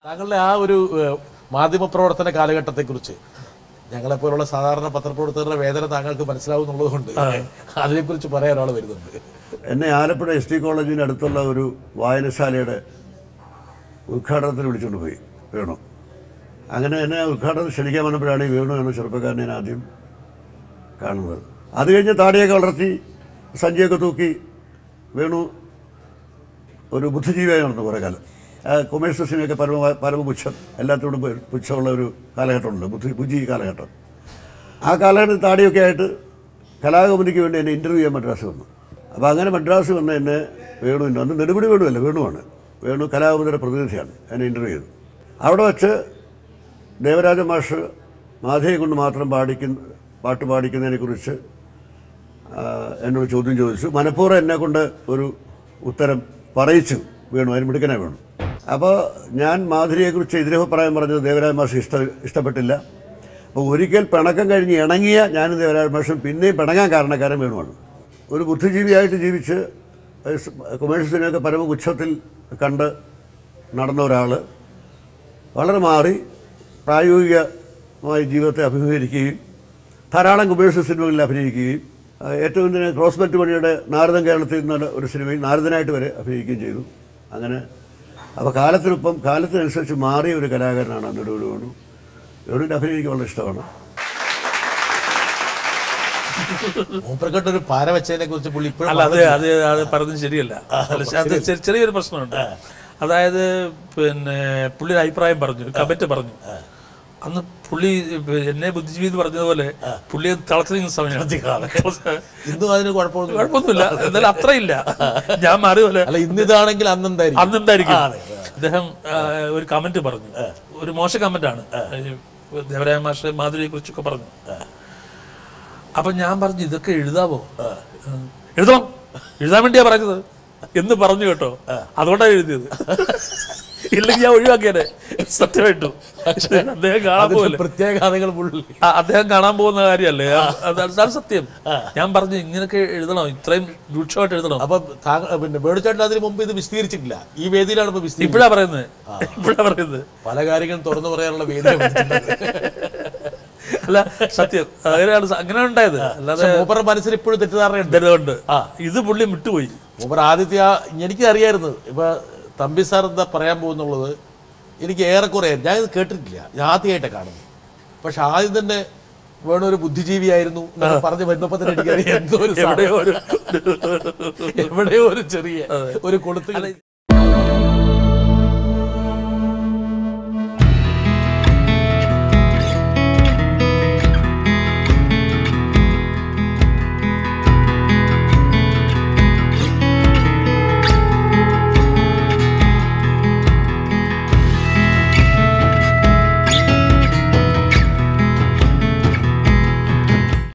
താങ്കളുടെ ആ ഒരു ഏഹ്, മാധ്യമപ്രവർത്തന കാലഘട്ടത്തെക്കുറിച്ച് ഞങ്ങളെപ്പോലുള്ള സാധാരണ പത്രപ്രവർത്തകരുടെ വേദന താങ്കൾക്ക് മനസ്സിലാവും എന്നുള്ളതുകൊണ്ട് അതിനെക്കുറിച്ച് പറയാൻ ഒരാൾ വരുന്നുണ്ട് എന്നെ ആലപ്പുഴ എസ് ടി കോളേജിന് അടുത്തുള്ള ഒരു വായനശാലയുടെ ഉദ്ഘാടനത്തിന് വിളിച്ചുകൊണ്ട് പോയി വേണു അങ്ങനെ എന്നെ ഉദ്ഘാടനം ക്ഷണിക്കാൻ വന്നപ്പോഴാണ് ഈ വേണു എന്ന ചെറുപ്പക്കാരനെ ഞാൻ ആദ്യം കാണുന്നത് അത് കഴിഞ്ഞ് താടിയൊക്കെ വളർത്തി സഞ്ചിയൊക്കെ തൂക്കി വേണു ഒരു ബുദ്ധിജീവിയായി നടന്നു കുറേ കാലം ആ കൊമേഴ്സ് സിനിമയൊക്കെ പരമ പരമപുച്ഛം എല്ലാത്തോടും പു- പുച്ഛമുള്ള ഒരു കാലഘട്ടമുണ്ട് ബുദ്ധി ബുദ്ധി കാലഘട്ടം ആ കാലഘട്ടത്തിൽ താടിയൊക്കെ ആയിട്ട് കലാകൗമുദിക്ക് വേണ്ടി എന്നെ ഇൻ്റർവ്യൂ ചെയ്യാൻ മദ്രാസ് വന്നു അപ്പോൾ അങ്ങനെ മദ്രാസ് വന്ന് എന്നെ വേണുവിൻ്റെ അന്ന് നെടുപിടി വേണുവല്ല വേണുവാണ് വേണു കലാകൗമുദിയുടെ പ്രതിനിധിയാണ് എന്നെ ഇൻ്റർവ്യൂ ചെയ്തു അവിടെ വച്ച് ദേവരാജ മാഷ് മാധയെ കൊണ്ട് മാത്രം പാടിക്കുന്ന പാട്ട് പാടിക്കുന്നതിനെക്കുറിച്ച് ആ, എന്നോട് ചോദ്യം ചോദിച്ചു മനഃപൂർവ്വം എന്നെ കൊണ്ട് ഒരു ഉത്തരം പറയിച്ചു വീണു അതിന് മിടുക്കനെ വേണു അപ്പോൾ ഞാൻ മാധുരിയെക്കുറിച്ച് എതിരഭിപ്രായം പറഞ്ഞത് ദേവരാജ മാഷ് ഇഷ്ട ഇഷ്ടപ്പെട്ടില്ല അപ്പോൾ ഒരിക്കൽ പിണക്കം കഴിഞ്ഞ് ഇണങ്ങിയ ഞാനും ദേവരാജ മാഷും പിന്നെയും പിണങ്ങാൻ കാരണക്കാരൻ വേണുവാണ് ഒരു ബുദ്ധിജീവിയായിട്ട് ജീവിച്ച് കൊമേഴ്സിനെയൊക്കെ പരമപുച്ഛത്തിൽ കണ്ട് നടന്ന ഒരാൾ വളരെ മാറി പ്രായോഗികമായ ജീവിതത്തെ അഭിമുഖീകരിക്കുകയും ധാരാളം കൊമേഴ്ഷ്യൽ സിനിമകളിൽ അഭിനയിക്കുകയും ആ, ഏറ്റവും ഇതിന് ക്രോസ്ബെറ്റ് മണിയുടെ നാരദൻ കേരളത്തിൽ നിന്നുള്ള ഒരു സിനിമയിൽ നാരദനായിട്ട് വരെ അഭിനയിക്കുകയും ചെയ്തു അങ്ങനെ അപ്പോൾ കാലത്തിനൊപ്പം കാലത്തിനനുസരിച്ച് മാറിയ ഒരു കലാകാരനാണ് നെടുവിൽ വേണു വേണുവിൻ്റെ അഭിനയം എനിക്ക് വളരെ ഇഷ്ടമാണ് മൂപ്പർക്കെട്ട് ഒരു പാര വെച്ചതിനെ കുറിച്ച് പുള്ളി ഇപ്പോഴും അല്ല അത് അത് അത് പറഞ്ഞത് ശരിയല്ല അല്ല, അത് ചെ- ചെറിയൊരു പ്രശ്നമുണ്ട് അതായത് പിന്നെ പുള്ളി ഒരു അഭിപ്രായം പറഞ്ഞു കമന്റ് പറഞ്ഞു അന്ന് പുള്ളി എന്നെ ബുദ്ധിജീവി എന്ന് പറഞ്ഞതുപോലെ പുള്ളി തളച്ചിരിക്കുന്ന സമയമാണ് ഇന്നും അതിന് കുഴപ്പമൊന്നും കുഴപ്പമൊന്നുമില്ല എന്നാലും അത്രയില്ല ഞാൻ മാറി പോലെ അല്ല ഇന്നിതാണെങ്കിൽ അന്നെന്തായിരിക്കും അന്നുണ്ടായിരിക്കും അദ്ദേഹം ആ, ഒരു കമന്റ് പറഞ്ഞു ഒരു മോശം കമന്റ് ആണ് ദേവരായ മാഷ മാധുരിയെ കുറിച്ചൊക്കെ പറഞ്ഞു അപ്പൊ ഞാൻ പറഞ്ഞു ഇതൊക്കെ എഴുതാവോ എഴുതണം എഴുതാൻ വേണ്ടിയാ പറഞ്ഞത് എന്ന് പറഞ്ഞു കേട്ടോ അതുകൊണ്ടാണ് എഴുതിയത് ഇല്ലെങ്കിൽ ഞാൻ ഒഴിവാക്കിയാനെ സത്യമായിട്ടും പക്ഷേ അദ്ദേഹം കാണാൻ പോലെ പ്രത്യേകതകൾ പുള്ളി അദ്ദേഹം കാണാൻ പോകുന്ന കാര്യമല്ലേ അത് അതാണ് സത്യം ഞാൻ പറഞ്ഞു ഇങ്ങനെയൊക്കെ എഴുതണം ഇത്രയും രൂക്ഷമായിട്ട് എഴുതണം അപ്പൊ താങ്കൾ പിന്നെ വേണുചേട്ടൻ അതിന് മുമ്പ് ഇത് വിസ്തീരിച്ചിട്ടില്ല ഈ വേദിയിലാണ് ഇപ്പൊ വിസ്തീരിച്ചത് ഇപ്പഴാ പറയുന്നത് ഇപ്പഴാ പറയുന്നത് പല കാര്യങ്ങളും തുറന്നു പറയാനുള്ള വേദി അല്ല സത്യം അങ്ങനെയാണ് സ- അങ്ങനെ ഉണ്ടായത് അല്ലാതെ മൂപ്പറുടെ മനസ്സിൽ ഇപ്പോഴും തെറ്റിദ്ധാരണയുണ്ട് ഇതുകൊണ്ട് ഇത് പുള്ളി വിട്ടുപോയി മൂപ്പർ ആദ്യത്തെ ആ എനിക്ക് അറിയായിരുന്നു ഇപ്പൊ തമ്പി സാർ എന്താ പറയാൻ പോകുന്നുള്ളത് എനിക്ക് ഏറെക്കുറെ ഞാൻ ഇത് കേട്ടിട്ടില്ല ഞാൻ ആദ്യമായിട്ട് കാണുന്നു പക്ഷെ ആദ്യം തന്നെ വേണ ഒരു ബുദ്ധിജീവിയായിരുന്നു എന്നൊക്കെ പറഞ്ഞ് വരുന്നപ്പോ തന്നെ എനിക്ക് എന്തോ ഒരു എവിടെയോ ഒരു എവിടെയോ ഒരു ചെറിയ ഒരു കൊടുത്തു